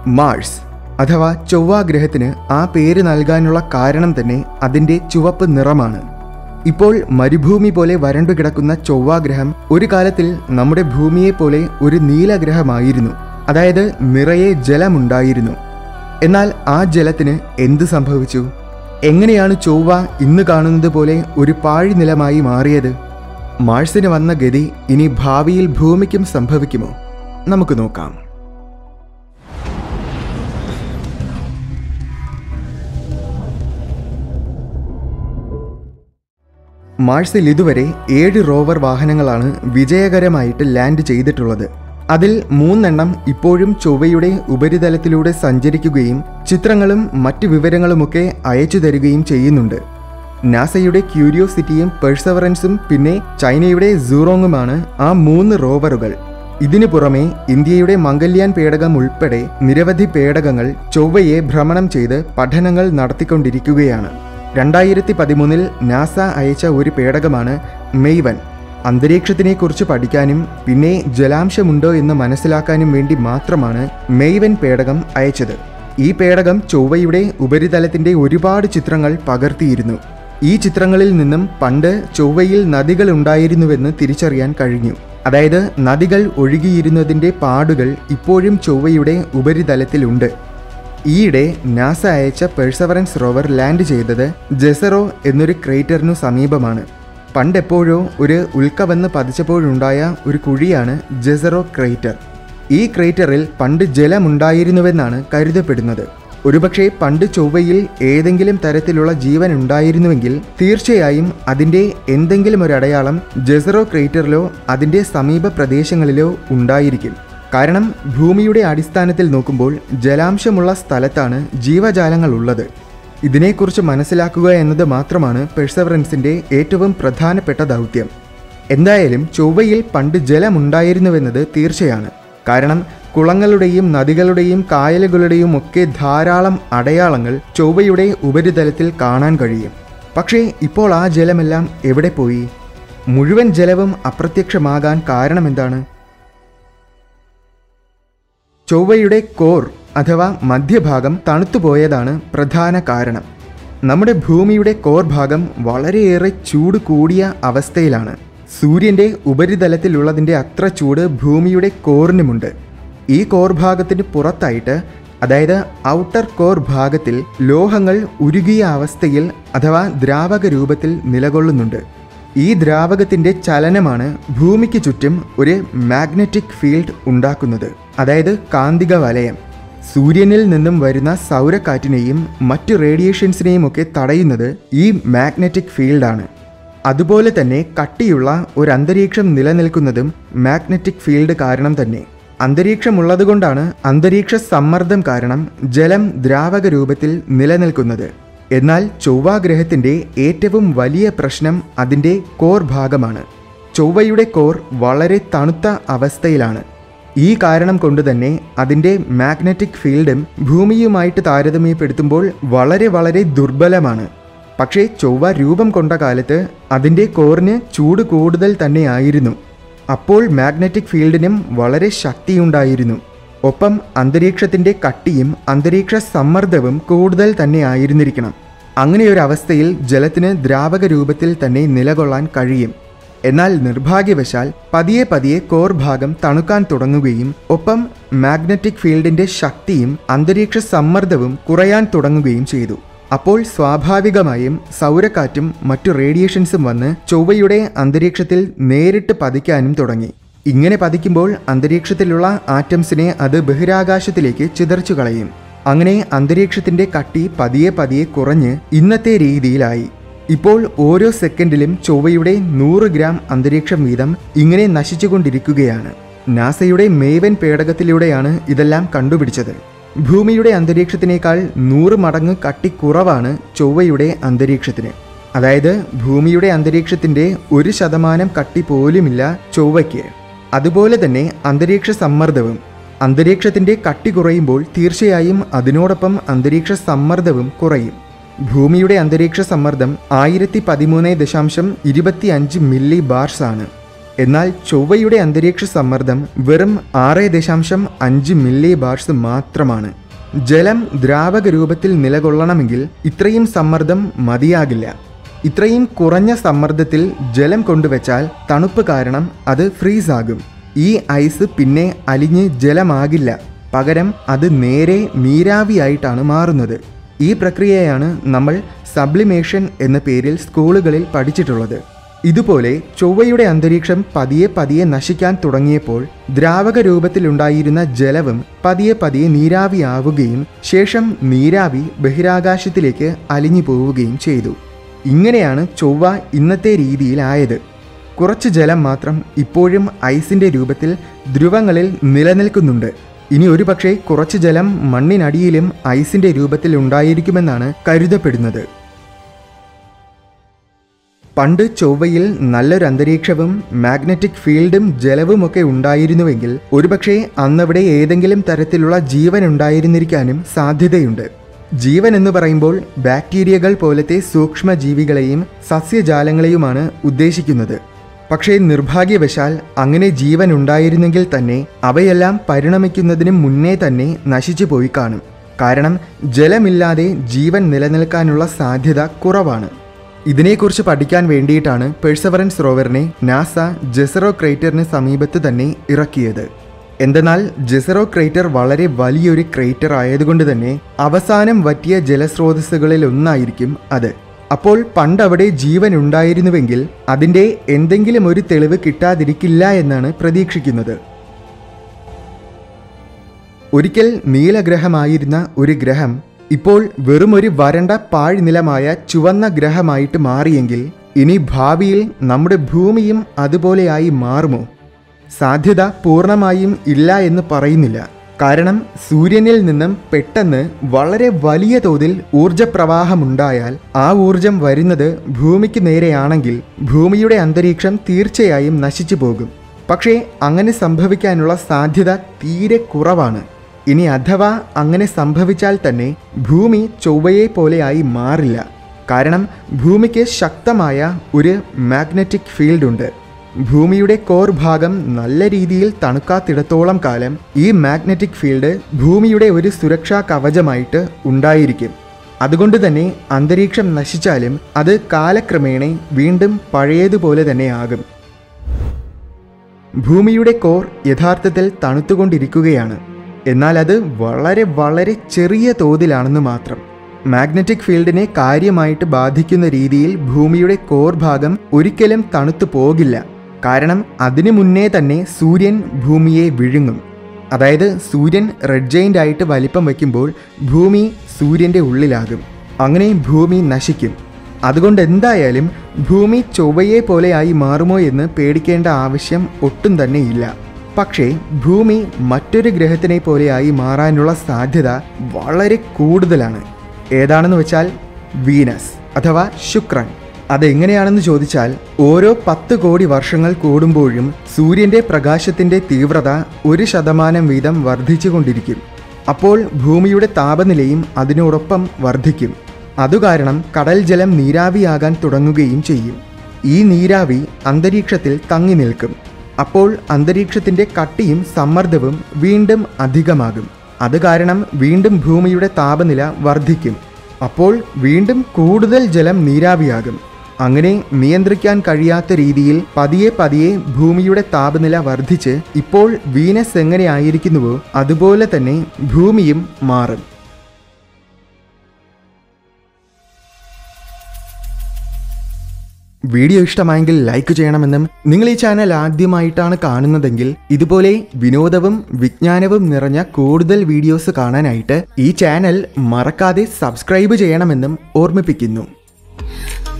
Mars അഥവാ ചൊവ്വ ഗ്രഹത്തിന് ആ പേര് നൽകാനുള്ള കാരണം തന്നെ അതിൻ്റെ ചുവപ്പ് നിറമാണ് ഇപ്പോൾ മരുഭൂമി പോലെ വരണ്ടു കിടക്കുന്ന ചൊവ്വ ഗ്രഹം ഒരു കാലത്തിൽ നമ്മുടെ ഭൂമിയെ പോലെ ഒരു നീലഗ്രഹമായിരുന്നു അതായത് നിറയെ ജലമുണ്ടായിരുന്നു എന്നാൽ ആ ജലത്തിന് എന്ത് സംഭവിച്ചു എങ്ങനെയാണ് ചൊവ്വ ഇന്ന് കാണുന്നത് പോലെ ഒരു പാഴിനിലമായി മാറിയത് മാഴ്സിന് വന്ന ഗതി ഇനി ഭാവിയിൽ ഭൂമിക്കും സംഭവിക്കുമോ നമുക്ക് നോക്കാം മാഴ്സിൽ ഇതുവരെ ഏഴ് റോവർ വാഹനങ്ങളാണ് വിജയകരമായിട്ട് ലാൻഡ് ചെയ്തിട്ടുള്ളത് അതിൽ മൂന്നെണ്ണം ഇപ്പോഴും ചൊവ്വയുടെ ഉപരിതലത്തിലൂടെ സഞ്ചരിക്കുകയും ചിത്രങ്ങളും മറ്റു വിവരങ്ങളുമൊക്കെ അയച്ചു തരികയും ചെയ്യുന്നുണ്ട് നാസയുടെ ക്യൂരിയോസിറ്റിയും പെർസവറൻസും പിന്നെ ചൈനയുടെ സൂറോങ്ങുമാണ് ആ മൂന്ന് റോവറുകൾ ഇതിനു പുറമെ ഇന്ത്യയുടെ മംഗല്യാൻ പേടകം ഉൾപ്പെടെ നിരവധി പേടകങ്ങൾ ചൊവ്വയെ ഭ്രമണം ചെയ്ത് പഠനങ്ങൾ നടത്തിക്കൊണ്ടിരിക്കുകയാണ് രണ്ടായിരത്തി പതിമൂന്നിൽ നാസ അയച്ച ഒരു പേടകമാണ് മെയ്വൻ അന്തരീക്ഷത്തിനെക്കുറിച്ച് പഠിക്കാനും പിന്നെ ജലാംശമുണ്ടോ എന്ന് മനസ്സിലാക്കാനും വേണ്ടി മാത്രമാണ് മെയ്വൻ പേടകം അയച്ചത് ഈ പേടകം ചൊവ്വയുടെ ഉപരിതലത്തിന്റെ ഒരുപാട് ചിത്രങ്ങൾ പകർത്തിയിരുന്നു ഈ ചിത്രങ്ങളിൽ നിന്നും പണ്ട് ചൊവ്വയിൽ നദികൾ ഉണ്ടായിരുന്നുവെന്ന് തിരിച്ചറിയാൻ കഴിഞ്ഞു അതായത് നദികൾ ഒഴുകിയിരുന്നതിന്റെ പാടുകൾ ഇപ്പോഴും ചൊവ്വയുടെ ഉപരിതലത്തിലുണ്ട് ഈയിടെ നാസ അയച്ച പെർസവറൻസ് റോവർ ലാൻഡ് ചെയ്തത് ജെസറോ എന്നൊരു ക്രേറ്ററിനു സമീപമാണ് പണ്ടെപ്പോഴോ ഒരു ഉൽക്ക പതിച്ചപ്പോഴുണ്ടായ ഒരു കുഴിയാണ് ജെസറോ ക്രേറ്റർ ഈ ക്രേറ്ററിൽ പണ്ട് ജലമുണ്ടായിരുന്നുവെന്നാണ് കരുതപ്പെടുന്നത് ഒരുപക്ഷെ പണ്ട് ചൊവ്വയിൽ ഏതെങ്കിലും തരത്തിലുള്ള ജീവൻ ഉണ്ടായിരുന്നുവെങ്കിൽ തീർച്ചയായും അതിൻ്റെ എന്തെങ്കിലും ഒരു അടയാളം ജെസറോ ക്രേറ്ററിലോ അതിൻ്റെ സമീപ പ്രദേശങ്ങളിലോ ഉണ്ടായിരിക്കും കാരണം ഭൂമിയുടെ അടിസ്ഥാനത്തിൽ നോക്കുമ്പോൾ ജലാംശമുള്ള സ്ഥലത്താണ് ജീവജാലങ്ങൾ ഉള്ളത് ഇതിനെക്കുറിച്ച് മനസ്സിലാക്കുക എന്നത് മാത്രമാണ് പെർസവറൻസിൻ്റെ ഏറ്റവും പ്രധാനപ്പെട്ട ദൗത്യം എന്തായാലും ചൊവ്വയിൽ പണ്ട് ജലമുണ്ടായിരുന്നുവെന്നത് തീർച്ചയാണ് കാരണം കുളങ്ങളുടെയും നദികളുടെയും കായലുകളുടെയും ഒക്കെ ധാരാളം അടയാളങ്ങൾ ചൊവ്വയുടെ ഉപരിതലത്തിൽ കാണാൻ കഴിയും പക്ഷേ ഇപ്പോൾ ആ ജലമെല്ലാം എവിടെ പോയി മുഴുവൻ ജലവും അപ്രത്യക്ഷമാകാൻ കാരണമെന്താണ് ചൊവ്വയുടെ കോർ അഥവാ മധ്യഭാഗം തണുത്തുപോയതാണ് പ്രധാന കാരണം നമ്മുടെ ഭൂമിയുടെ കോർ ഭാഗം വളരെയേറെ ചൂട് കൂടിയ അവസ്ഥയിലാണ് സൂര്യന്റെ ഉപരിതലത്തിലുള്ളതിൻ്റെ അത്ര ചൂട് ഭൂമിയുടെ കോറിനുമുണ്ട് ഈ കോർ ഭാഗത്തിന് പുറത്തായിട്ട് അതായത് ഔട്ടർ കോർ ഭാഗത്തിൽ ലോഹങ്ങൾ ഉരുകിയ അവസ്ഥയിൽ അഥവാ ദ്രാവക രൂപത്തിൽ നിലകൊള്ളുന്നുണ്ട് ഈ ദ്രാവകത്തിന്റെ ചലനമാണ് ഭൂമിക്ക് ചുറ്റും ഒരു മാഗ്നറ്റിക് ഫീൽഡ് ഉണ്ടാക്കുന്നത് അതായത് കാന്തിക വലയം സൂര്യനിൽ നിന്നും വരുന്ന സൗരക്കാറ്റിനെയും മറ്റു റേഡിയേഷൻസിനെയും ഒക്കെ തടയുന്നത് ഈ മാഗ്നറ്റിക് ഫീൽഡാണ് അതുപോലെ തന്നെ കട്ടിയുള്ള ഒരു അന്തരീക്ഷം നിലനിൽക്കുന്നതും മാഗ്നറ്റിക് ഫീൽഡ് കാരണം തന്നെ അന്തരീക്ഷമുള്ളതുകൊണ്ടാണ് അന്തരീക്ഷ സമ്മർദ്ദം കാരണം ജലം ദ്രാവക രൂപത്തിൽ നിലനിൽക്കുന്നത് എന്നാൽ ചൊവ്വ ഗ്രഹത്തിന്റെ ഏറ്റവും വലിയ പ്രശ്നം അതിന്റെ കോർ ഭാഗമാണ് ചൊവ്വയുടെ കോർ വളരെ തണുത്ത അവസ്ഥയിലാണ് ഈ കാരണം കൊണ്ട് തന്നെ അതിന്റെ മാഗ്നറ്റിക് ഫീൽഡും ഭൂമിയുമായിട്ട് താരതമ്യപ്പെടുത്തുമ്പോൾ വളരെ വളരെ ദുർബലമാണ് പക്ഷേ ചൊവ്വ രൂപം കൊണ്ട കാലത്ത് അതിന്റെ കോറിന് ചൂട് കൂടുതൽ തന്നെയായിരുന്നു അപ്പോൾ മാഗ്നറ്റിക് ഫീൽഡിനും വളരെ ശക്തിയുണ്ടായിരുന്നു ഒപ്പം അന്തരീക്ഷത്തിന്റെ കട്ടിയും അന്തരീക്ഷ സമ്മർദ്ദവും കൂടുതൽ തന്നെ ആയിരുന്നിരിക്കണം അങ്ങനെയൊരു അവസ്ഥയിൽ ജലത്തിന് ദ്രാവക രൂപത്തിൽ തന്നെ നിലകൊള്ളാൻ കഴിയും എന്നാൽ നിർഭാഗ്യവശാൽ പതിയെ പതിയെ കോർ ഭാഗം തണുക്കാൻ തുടങ്ങുകയും ഒപ്പം മാഗ്നറ്റിക് ഫീൽഡിന്റെ ശക്തിയും അന്തരീക്ഷ സമ്മർദ്ദവും കുറയാൻ തുടങ്ങുകയും ചെയ്തു അപ്പോൾ സ്വാഭാവികമായും സൗരക്കാറ്റും മറ്റു റേഡിയേഷൻസും വന്ന് ചൊവ്വയുടെ അന്തരീക്ഷത്തിൽ നേരിട്ട് പതിക്കാനും തുടങ്ങി ഇങ്ങനെ പതിക്കുമ്പോൾ അന്തരീക്ഷത്തിലുള്ള ആറ്റംസിനെ അത് ബഹിരാകാശത്തിലേക്ക് ചിതറിച്ചു കളയും അങ്ങനെ അന്തരീക്ഷത്തിന്റെ കട്ടി പതിയെ പതിയെ കുറഞ്ഞ് ഇന്നത്തെ രീതിയിലായി ഇപ്പോൾ ഓരോ സെക്കൻഡിലും ചൊവ്വയുടെ നൂറ് ഗ്രാം അന്തരീക്ഷം വീതം ഇങ്ങനെ നശിച്ചുകൊണ്ടിരിക്കുകയാണ് നാസയുടെ മേവൻ പേടകത്തിലൂടെയാണ് ഇതെല്ലാം കണ്ടുപിടിച്ചത് ഭൂമിയുടെ അന്തരീക്ഷത്തിനേക്കാൾ നൂറ് മടങ്ങ് കട്ടി കുറവാണ് ചൊവ്വയുടെ അന്തരീക്ഷത്തിന് അതായത് ഭൂമിയുടെ അന്തരീക്ഷത്തിന്റെ ഒരു ശതമാനം കട്ടി പോലുമില്ല ചൊവ്വയ്ക്ക് അതുപോലെ തന്നെ അന്തരീക്ഷ സമ്മർദ്ദവും അന്തരീക്ഷത്തിന്റെ കട്ടി കുറയുമ്പോൾ തീർച്ചയായും അതിനോടൊപ്പം അന്തരീക്ഷ സമ്മർദ്ദവും കുറയും ഭൂമിയുടെ അന്തരീക്ഷ സമ്മർദ്ദം ആയിരത്തി പതിമൂന്ന് ദശാംശം ഇരുപത്തി അഞ്ച് മില്ലി ബാർസ് ആണ് എന്നാൽ ചൊവ്വയുടെ അന്തരീക്ഷ സമ്മർദ്ദം വെറും ആറ് ദശാംശം അഞ്ച് മില്ലി ബാർസ് മാത്രമാണ് ജലം ദ്രാവക രൂപത്തിൽ നിലകൊള്ളണമെങ്കിൽ ഇത്രയും സമ്മർദ്ദം മതിയാകില്ല ഇത്രയും കുറഞ്ഞ സമ്മർദ്ദത്തിൽ ജലം കൊണ്ടുവച്ചാൽ തണുപ്പ് കാരണം അത് ഫ്രീസ് ആകും ഈ ഐസ് പിന്നെ അലിഞ്ഞ് ജലമാകില്ല പകരം അത് നേരെ നീരാവിയായിട്ടാണ് മാറുന്നത് ഈ പ്രക്രിയയാണ് നമ്മൾ സബ്ലിമേഷൻ എന്ന പേരിൽ സ്കൂളുകളിൽ പഠിച്ചിട്ടുള്ളത് ഇതുപോലെ ചൊവ്വയുടെ അന്തരീക്ഷം പതിയെ പതിയെ നശിക്കാൻ തുടങ്ങിയപ്പോൾ ദ്രാവക രൂപത്തിലുണ്ടായിരുന്ന ജലവും പതിയെ പതിയെ നീരാവിയാവുകയും ശേഷം നീരാവി ബഹിരാകാശത്തിലേക്ക് അലിഞ്ഞു പോവുകയും ചെയ്തു ഇങ്ങനെയാണ് ചൊവ്വ ഇന്നത്തെ രീതിയിലായത് കുറച്ച് ജലം മാത്രം ഇപ്പോഴും ഐസിന്റെ രൂപത്തിൽ ധ്രുവങ്ങളിൽ നിലനിൽക്കുന്നുണ്ട് ഇനി ഒരുപക്ഷെ കുറച്ച് ജലം മണ്ണിനടിയിലും ഐസിന്റെ രൂപത്തിൽ ഉണ്ടായിരിക്കുമെന്നാണ് കരുതപ്പെടുന്നത് പണ്ട് ചൊവ്വയിൽ നല്ലൊരു അന്തരീക്ഷവും മാഗ്നറ്റിക് ഫീൽഡും ജലവുമൊക്കെ ഉണ്ടായിരുന്നുവെങ്കിൽ ഒരുപക്ഷെ അന്നവിടെ ഏതെങ്കിലും തരത്തിലുള്ള ജീവൻ ഉണ്ടായിരുന്നിരിക്കാനും സാധ്യതയുണ്ട് ജീവൻ എന്ന് പറയുമ്പോൾ ബാക്ടീരിയകൾ പോലത്തെ സൂക്ഷ്മജീവികളെയും സസ്യജാലങ്ങളെയുമാണ് ഉദ്ദേശിക്കുന്നത് പക്ഷേ നിർഭാഗ്യവശാൽ അങ്ങനെ ജീവൻ ഉണ്ടായിരുന്നെങ്കിൽ തന്നെ അവയെല്ലാം പരിണമിക്കുന്നതിന് മുന്നേ തന്നെ നശിച്ചു പോയി കാണും കാരണം ജലമില്ലാതെ ജീവൻ നിലനിൽക്കാനുള്ള സാധ്യത കുറവാണ് ഇതിനെക്കുറിച്ച് പഠിക്കാൻ വേണ്ടിയിട്ടാണ് പെഴ്സവറൻസ് റോവറിനെ നാസ ജെസറോ ക്രേറ്ററിന് സമീപത്ത് തന്നെ ഇറക്കിയത് എന്തെന്നാൽ ജെസറോ ക്രേറ്റർ വളരെ വലിയൊരു ക്രേറ്റർ ആയതുകൊണ്ട് തന്നെ അവസാനം വറ്റിയ ജലസ്രോതസ്സുകളിൽ ഒന്നായിരിക്കും അത് അപ്പോൾ പണ്ടവിടെ ജീവൻ ഉണ്ടായിരുന്നുവെങ്കിൽ അതിൻ്റെ എന്തെങ്കിലും ഒരു തെളിവ് കിട്ടാതിരിക്കില്ല എന്നാണ് പ്രതീക്ഷിക്കുന്നത് ഒരിക്കൽ നീലഗ്രഹമായിരുന്ന ഒരു ഗ്രഹം ഇപ്പോൾ വെറും ഒരു വരണ്ട പാഴ്നിലമായ ചുവന്ന ഗ്രഹമായിട്ട് മാറിയെങ്കിൽ ഇനി ഭാവിയിൽ നമ്മുടെ ഭൂമിയും അതുപോലെയായി മാറുമോ സാധ്യത പൂർണ്ണമായും ഇല്ല എന്ന് പറയുന്നില്ല കാരണം സൂര്യനിൽ നിന്നും പെട്ടെന്ന് വളരെ വലിയ തോതിൽ ഊർജപ്രവാഹമുണ്ടായാൽ ആ ഊർജം വരുന്നത് ഭൂമിക്ക് നേരെയാണെങ്കിൽ ഭൂമിയുടെ അന്തരീക്ഷം തീർച്ചയായും നശിച്ചു പോകും പക്ഷേ അങ്ങനെ സംഭവിക്കാനുള്ള സാധ്യത തീരെ കുറവാണ് ഇനി അഥവാ അങ്ങനെ സംഭവിച്ചാൽ തന്നെ ഭൂമി ചൊവ്വയെ പോലെയായി മാറില്ല കാരണം ഭൂമിക്ക് ശക്തമായ ഒരു മാഗ്നറ്റിക് ഫീൽഡ് ഉണ്ട് ഭൂമിയുടെ കോർ ഭാഗം നല്ല രീതിയിൽ തണുക്കാത്തിടത്തോളം കാലം ഈ മാഗ്നറ്റിക് ഫീൽഡ് ഭൂമിയുടെ ഒരു സുരക്ഷാ കവചമായിട്ട് ഉണ്ടായിരിക്കും അതുകൊണ്ട് തന്നെ അന്തരീക്ഷം നശിച്ചാലും അത് കാലക്രമേണ വീണ്ടും പഴയതുപോലെ തന്നെ ആകും ഭൂമിയുടെ കോർ യഥാർത്ഥത്തിൽ തണുത്തുകൊണ്ടിരിക്കുകയാണ് എന്നാൽ അത് വളരെ വളരെ ചെറിയ തോതിലാണെന്ന് മാത്രം മാഗ്നറ്റിക് ഫീൽഡിനെ കാര്യമായിട്ട് ബാധിക്കുന്ന രീതിയിൽ ഭൂമിയുടെ കോർ ഭാഗം ഒരിക്കലും തണുത്തു പോകില്ല കാരണം അതിനു മുന്നേ തന്നെ സൂര്യൻ ഭൂമിയെ വിഴുങ്ങും അതായത് സൂര്യൻ റെഡ് ജെയിൻ്റ് ആയിട്ട് വലിപ്പം വയ്ക്കുമ്പോൾ ഭൂമി സൂര്യൻ്റെ ഉള്ളിലാകും അങ്ങനെ ഭൂമി നശിക്കും അതുകൊണ്ട് എന്തായാലും ഭൂമി ചൊവ്വയെ പോലെയായി മാറുമോ എന്ന് പേടിക്കേണ്ട ആവശ്യം ഒട്ടും തന്നെ ഇല്ല പക്ഷേ ഭൂമി മറ്റൊരു ഗ്രഹത്തിനെ പോലെയായി മാറാനുള്ള സാധ്യത വളരെ കൂടുതലാണ് ഏതാണെന്ന് വെച്ചാൽ വീനസ് അഥവാ ശുക്രൻ അതെങ്ങനെയാണെന്ന് ചോദിച്ചാൽ ഓരോ പത്ത് കോടി വർഷങ്ങൾ കൂടുമ്പോഴും സൂര്യന്റെ പ്രകാശത്തിന്റെ തീവ്രത ഒരു ശതമാനം വീതം വർദ്ധിച്ചുകൊണ്ടിരിക്കും അപ്പോൾ ഭൂമിയുടെ താപനിലയും അതിനോടൊപ്പം വർദ്ധിക്കും അതുകാരണം കടൽ ജലം നീരാവിയാകാൻ തുടങ്ങുകയും ചെയ്യും ഈ നീരാവി അന്തരീക്ഷത്തിൽ തങ്ങി നിൽക്കും അപ്പോൾ അന്തരീക്ഷത്തിന്റെ കട്ടിയും സമ്മർദ്ദവും വീണ്ടും അധികമാകും അത് കാരണം വീണ്ടും ഭൂമിയുടെ താപനില വർദ്ധിക്കും അപ്പോൾ വീണ്ടും കൂടുതൽ ജലം നീരാവിയാകും അങ്ങനെ നിയന്ത്രിക്കാൻ കഴിയാത്ത രീതിയിൽ പതിയെ പതിയെ ഭൂമിയുടെ താപനില വർദ്ധിച്ച് ഇപ്പോൾ വീനസ് എങ്ങനെയായിരിക്കുന്നുവോ അതുപോലെ തന്നെ ഭൂമിയും മാറും വീഡിയോ ഇഷ്ടമായെങ്കിൽ ലൈക്ക് ചെയ്യണമെന്നും നിങ്ങൾ ഈ ചാനൽ ആദ്യമായിട്ടാണ് കാണുന്നതെങ്കിൽ ഇതുപോലെ വിനോദവും വിജ്ഞാനവും നിറഞ്ഞ കൂടുതൽ വീഡിയോസ് കാണാനായിട്ട് ഈ ചാനൽ മറക്കാതെ സബ്സ്ക്രൈബ് ചെയ്യണമെന്നും ഓർമ്മിപ്പിക്കുന്നു